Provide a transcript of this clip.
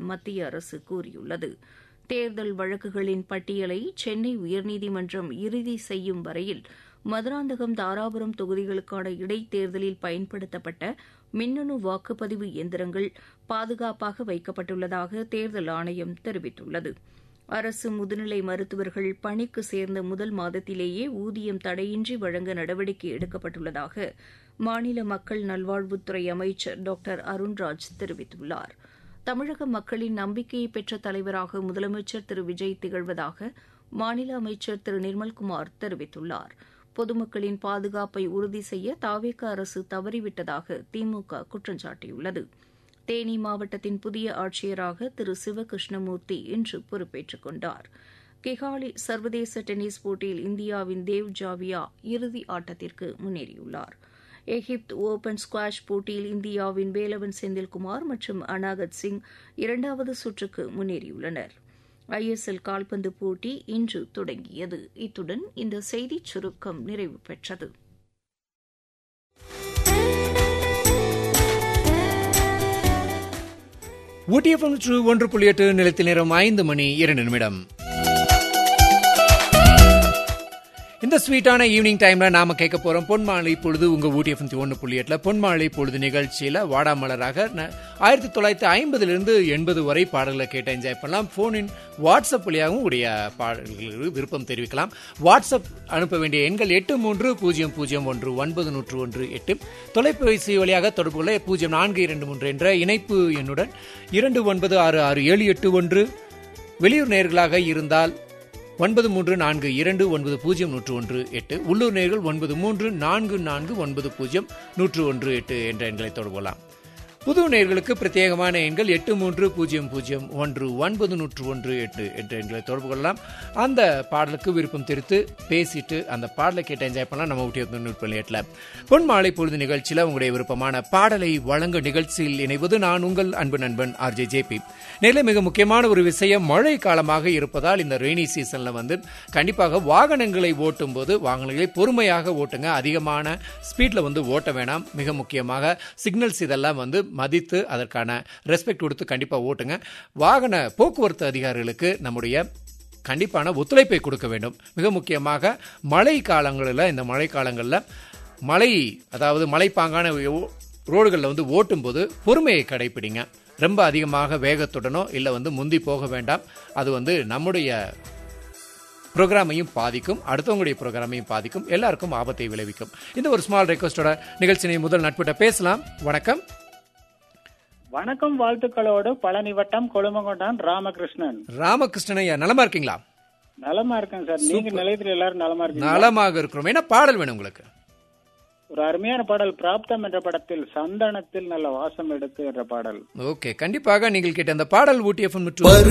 மத்திய அரசு கூறியுள்ளது தேர்தல் வழக்குகளின் பட்டியலை சென்னை உயர்நீதிமன்றம் இறுதி செய்யும் வரையில் மதுராந்தகம் தாராபுரம் தொகுதிகளுக்கான இடைத்தேர்தலில் பயன்படுத்தப்பட்ட மின்னணு வாக்குப்பதிவு இயந்திரங்கள் பாதுகாப்பாக வைக்கப்பட்டுள்ளதாக தேர்தல் ஆணையம் தெரிவித்துள்ளது அரசு முதுநிலை மருத்துவர்கள் பணிக்கு சேர்ந்த முதல் மாதத்திலேயே ஊதியம் தடையின்றி வழங்க நடவடிக்கை எடுக்கப்பட்டுள்ளதாக மாநில மக்கள் நல்வாழ்வுத்துறை அமைச்சர் டாக்டர் அருண்ராஜ் தெரிவித்துள்ளார் தமிழக மக்களின் நம்பிக்கையை பெற்ற தலைவராக முதலமைச்சர் திரு விஜய் திகழ்வதாக மாநில அமைச்சர் திரு நிர்மல்குமார் தெரிவித்துள்ளார் பொதுமக்களின் பாதுகாப்பை உறுதி செய்ய தாவேக அரசு தவறிவிட்டதாக திமுக குற்றம் சாட்டியுள்ளது தேனி மாவட்டத்தின் புதிய ஆட்சியராக திரு சிவகிருஷ்ணமூர்த்தி இன்று பொறுப்பேற்றுக் கொண்டார் கிகாலி சர்வதேச டென்னிஸ் போட்டியில் இந்தியாவின் தேவ் ஜாவியா இறுதி ஆட்டத்திற்கு முன்னேறியுள்ளார் எகிப்து ஓபன் ஸ்குவாஷ் போட்டியில் இந்தியாவின் வேலவன் செந்தில்குமார் மற்றும் அனாகத் சிங் இரண்டாவது சுற்றுக்கு முன்னேறியுள்ளனர் ஐஎஸ்எல் கால்பந்து போட்டி இன்று தொடங்கியது இத்துடன் இந்த செய்திச் சுருக்கம் நிறைவு பெற்றது ஊட்டியப்பம் ஒன்று புள்ளி எட்டு நிலத்தில் நேரம் ஐந்து மணி இரண்டு நிமிடம் இந்த ஸ்வீட்டான ஈவினிங் டைம்ல நாம கேட்க போறோம் பொன்மாலை பொழுது உங்க ஊட்டி எஃப்எம் ஒன்று புள்ளி எட்டுல பொன்மாலை பொழுது நிகழ்ச்சியில வாடாமலராக ஆயிரத்தி தொள்ளாயிரத்தி ஐம்பதுல இருந்து எண்பது வரை பாடல்களை கேட்டு என்ஜாய் பண்ணலாம் போனின் வாட்ஸ்அப் வழியாகவும் உடைய பாடல்களுக்கு விருப்பம் தெரிவிக்கலாம் வாட்ஸ்அப் அனுப்ப வேண்டிய எண்கள் எட்டு மூன்று பூஜ்ஜியம் பூஜ்ஜியம் ஒன்று ஒன்பது நூற்று ஒன்று எட்டு தொலைபேசி வழியாக தொடர்பு கொள்ள பூஜ்ஜியம் நான்கு இரண்டு மூன்று என்ற இணைப்பு எண்ணுடன் இரண்டு ஒன்பது ஆறு ஆறு ஏழு எட்டு ஒன்று வெளியூர் நேர்களாக இருந்தால் ஒன்பது மூன்று நான்கு இரண்டு ஒன்பது பூஜ்ஜியம் நூற்று ஒன்று எட்டு உள்ளூர் நேர்கள் ஒன்பது மூன்று நான்கு நான்கு ஒன்பது பூஜ்ஜியம் நூற்று ஒன்று எட்டு என்ற எண்களை தொடர்பலாம் புது நேர்களுக்கு பிரத்யேகமான எண்கள் எட்டு மூன்று பூஜ்ஜியம் பூஜ்ஜியம் ஒன்று ஒன்பது நூற்று ஒன்று எட்டு என்ற எண்களை தொடர்பு கொள்ளலாம் அந்த பாடலுக்கு விருப்பம் தெரிவித்து பேசிட்டு அந்த பாடலை கேட்டு என்ஜாய் பண்ணலாம் நம்ம ஊட்டி தொண்ணூறு எட்டில் பொன் மாலை பொழுது நிகழ்ச்சியில் உங்களுடைய விருப்பமான பாடலை வழங்க நிகழ்ச்சியில் இணைவது நான் உங்கள் அன்பு நண்பன் ஆர்ஜே ஜேபி நேரில் மிக முக்கியமான ஒரு விஷயம் மழை காலமாக இருப்பதால் இந்த ரெய்னி சீசன்ல வந்து கண்டிப்பாக வாகனங்களை ஓட்டும் போது வாகனங்களை பொறுமையாக ஓட்டுங்க அதிகமான ஸ்பீட்ல வந்து ஓட்ட வேணாம் மிக முக்கியமாக சிக்னல்ஸ் இதெல்லாம் வந்து மதித்து அதற்கான ரெஸ்பெக்ட் கொடுத்து கண்டிப்பாக ஓட்டுங்க வாகன போக்குவரத்து அதிகாரிகளுக்கு நம்முடைய கண்டிப்பான ஒத்துழைப்பை கொடுக்க வேண்டும் மிக முக்கியமாக மழை காலங்களில் இந்த மழை காலங்களில் மழை அதாவது மலைப்பாங்கான ரோடுகளில் வந்து ஓட்டும்போது பொறுமையை கடைபிடிங்க ரொம்ப அதிகமாக வேகத்துடனோ இல்லை வந்து முந்தி போக வேண்டாம் அது வந்து நம்முடைய ப்ரோக்ராமையும் பாதிக்கும் அடுத்தவங்களுடைய ப்ரோக்ராமையும் பாதிக்கும் எல்லாருக்கும் ஆபத்தை விளைவிக்கும் இந்த ஒரு ஸ்மால் ரெக்வஸ்டோட நிகழ்ச்சியை முதல் நட்பிட்ட பேசலாம் வணக்கம் வணக்கம் வாழ்த்துக்களோடு பழனி வட்டம் கொழுமங்கொண்டான் ராமகிருஷ்ணன் ராமகிருஷ்ணன் ஐயா நலமா இருக்கீங்களா நலமா இருக்கேன் சார் நீங்க நிலையத்தில் எல்லாரும் நலமா இருக்கீங்க நலமாக இருக்கிறோம் என்ன பாடல் வேணும் உங்களுக்கு ஒரு அருமையான பாடல் பிராப்தம் என்ற படத்தில் சந்தனத்தில் நல்ல வாசம் எடுத்து என்ற பாடல் ஓகே கண்டிப்பாக நீங்கள் கேட்ட அந்த பாடல் ஊட்டி எஃப்எம்